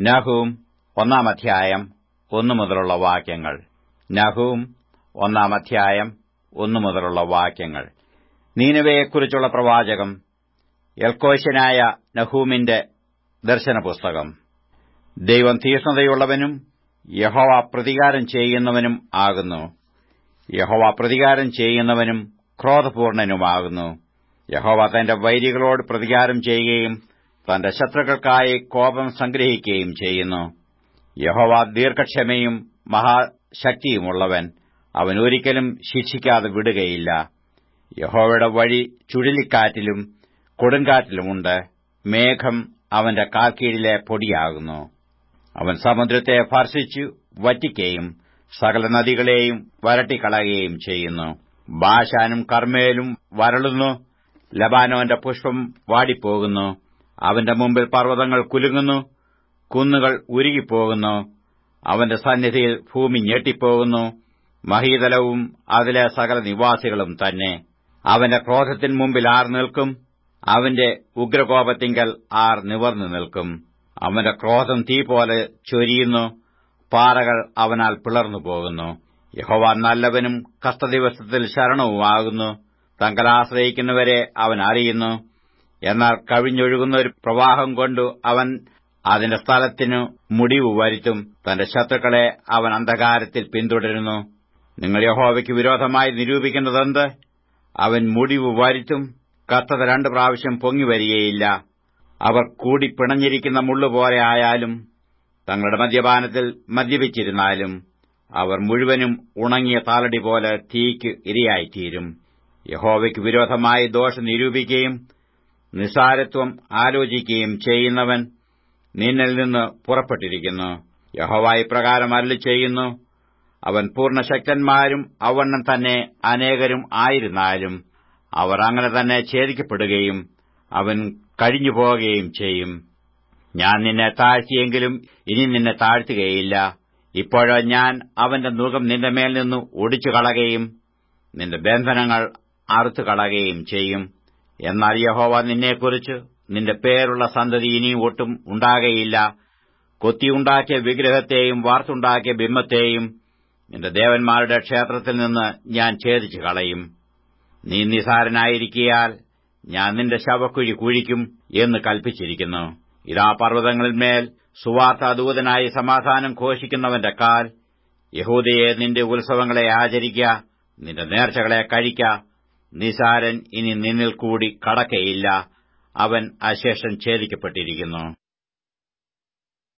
നഹൂം ഒന്നാം അധ്യായം ഒന്നു മുതലുള്ള വാക്യങ്ങൾ നഹൂം ഒന്നാം അധ്യായം ഒന്നു മുതലുള്ള വാക്യങ്ങൾ നീനവയെക്കുറിച്ചുള്ള പ്രവാചകം എൽക്കോശനായ നഹൂമിന്റെ ദർശനപുസ്തകം ദൈവം തീഷ്ണതയുള്ളവനും യഹോവ പ്രതികാരം ചെയ്യുന്നവനും ആകുന്നു യഹോവ പ്രതികാരം ചെയ്യുന്നവനും ക്രോധപൂർണനുമാകുന്നു യഹോവ തന്റെ വൈരികളോട് പ്രതികാരം ചെയ്യുകയും തന്റെ ശത്രുക്കൾക്കായി കോപം സംഗ്രഹിക്കുകയും ചെയ്യുന്നു യഹോവ ദീർഘക്ഷമയും മഹാശക്തിയുമുള്ളവൻ അവൻ ഒരിക്കലും ശിക്ഷിക്കാതെ വിടുകയില്ല യഹോവയുടെ വഴി ചുഴലിക്കാറ്റിലും കൊടുങ്കാറ്റിലുമുണ്ട് മേഘം അവന്റെ കാൽക്കീഴിലെ പൊടിയാകുന്നു അവൻ സമുദ്രത്തെ ഭർഷിച്ചു വറ്റിക്കുകയും സകല നദികളെയും വരട്ടിക്കളയുകയും ചെയ്യുന്നു ബാഷാനും കർമ്മേലും വരളുന്നു ലബാനോന്റെ പുഷ്പം വാടിപ്പോകുന്നു അവന്റെ മുമ്പിൽ പർവ്വതങ്ങൾ കുലുങ്ങുന്നു കുന്നുകൾ ഉരുകിപ്പോകുന്നു അവന്റെ സന്നിധിയിൽ ഭൂമി ഞെട്ടിപ്പോകുന്നു മഹീതലവും അതിലെ സകല നിവാസികളും തന്നെ അവന്റെ ക്രോധത്തിന് മുമ്പിൽ ആർ നിൽക്കും അവന്റെ ഉഗ്രകോപത്തിങ്കൽ ആർ നിവർന്നു നിൽക്കും അവന്റെ ക്രോധം തീ പോലെ ചൊരിയുന്നു പാറകൾ അവനാൽ പിളർന്നു പോകുന്നു യഹോവ നല്ലവനും കഷ്ടദിവസത്തിൽ ശരണവുമാകുന്നു തങ്കലാശ്രയിക്കുന്നവരെ അവൻ അറിയുന്നു എന്നാൽ കവിഞ്ഞൊഴുകുന്ന ഒരു പ്രവാഹം കൊണ്ടു അവൻ അതിന്റെ സ്ഥലത്തിനു മുടിവ് വരുത്തും തന്റെ ശത്രുക്കളെ അവൻ അന്ധകാരത്തിൽ പിന്തുടരുന്നു നിങ്ങൾ യഹോവയ്ക്ക് വിരോധമായി നിരൂപിക്കുന്നതെന്ത് അവൻ മുടിവ് വരുത്തും കത്തത രണ്ടു പ്രാവശ്യം പൊങ്ങിവരികയില്ല അവർ കൂടി പിണഞ്ഞിരിക്കുന്ന മുള്ളുപോലെ ആയാലും തങ്ങളുടെ മദ്യപാനത്തിൽ മദ്യപിച്ചിരുന്നാലും അവർ മുഴുവനും ഉണങ്ങിയ താലടി പോലെ തീയ്ക്ക് ഇരയായിത്തീരും യഹോവയ്ക്ക് വിരോധമായി ദോഷം നിരൂപിക്കുകയും നിസാരത്വം ആലോചിക്കുകയും ചെയ്യുന്നവൻ നിന്നിൽ നിന്ന് പുറപ്പെട്ടിരിക്കുന്നു യഹോവ ഇപ്രകാരം അരളി ചെയ്യുന്നു അവൻ പൂർണ്ണശക്തന്മാരും അവണ്ണം തന്നെ അനേകരും ആയിരുന്നാലും അവർ അങ്ങനെ തന്നെ ഛേദിക്കപ്പെടുകയും അവൻ കഴിഞ്ഞുപോകുകയും ചെയ്യും ഞാൻ നിന്നെ താഴ്ത്തിയെങ്കിലും ഇനി നിന്നെ താഴ്ത്തുകയില്ല ഇപ്പോഴോ ഞാൻ അവന്റെ മുഖം നിന്റെ മേൽ നിന്ന് ഒടിച്ചു കളകയും നിന്റെ ബന്ധനങ്ങൾ അറുത്തു കളകയും ചെയ്യും എന്നാൽ യഹോവ നിന്നെക്കുറിച്ച് നിന്റെ പേരുള്ള സന്തതി ഇനിയും ഒട്ടും ഉണ്ടാകയില്ല കൊത്തിയുണ്ടാക്കിയ വിഗ്രഹത്തെയും വാർത്തുണ്ടാക്കിയ ബിംബത്തെയും നിന്റെ ദേവന്മാരുടെ ക്ഷേത്രത്തിൽ നിന്ന് ഞാൻ ഛേദിച്ചു കളയും നീ നിസാരനായിരിക്കിയാൽ ഞാൻ നിന്റെ ശവക്കുഴി കുഴിക്കും എന്ന് കൽപ്പിച്ചിരിക്കുന്നു ഇതാ പർവ്വതങ്ങളിന്മേൽ സുവാർത്താദൂതനായി സമാധാനം ഘോഷിക്കുന്നവന്റെ കാൽ യഹൂദയെ നിന്റെ ഉത്സവങ്ങളെ ആചരിക്ക നിന്റെ നേർച്ചകളെ കഴിക്ക നിസാരൻ ഇനി നിന്നിൽ കൂടി കടക്കയില്ല അവൻ അശേഷം ഛേദിക്കപ്പെട്ടിരിക്കുന്നു